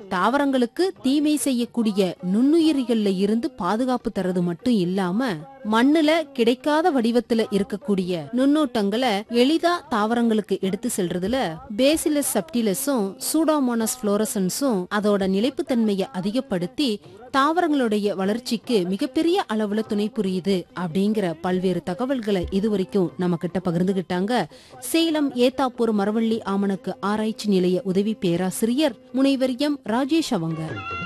தாவரங்களுக்கு தீமை செய்யக்கூடிய நுண்ணுயிரிகள்ல இருந்து பாதுகாப்பு தரது மட்டும் இல்லாம மண்ணுல கிடைக்காத வடிவத்துல இருக்கக்கூடிய நுண்ணோட்டங்களை எளிதா தாவரங்களுக்கு எடுத்து செல்றதுல பேசிலஸ் சப்டிலஸும் சூடோமோனஸ் புளோரசன்ஸும் அதோட நிலைப்புத்தன்மையை அதிகப்படுத்தி தாவரங்களுடைய வளர்ச்சிக்கு மிகப்பெரிய அளவுல துணை புரியுது அப்படிங்கிற பல்வேறு தகவல்களை இதுவரைக்கும் நம்ம கிட்ட பகிர்ந்துகிட்டாங்க சேலம் ஏத்தாப்பூர் மரவள்ளி ஆமணக்கு ஆராய்ச்சி நிலைய உதவி பேராசிரியர் முனைவர் எம் ராஜேஷ் அவங்க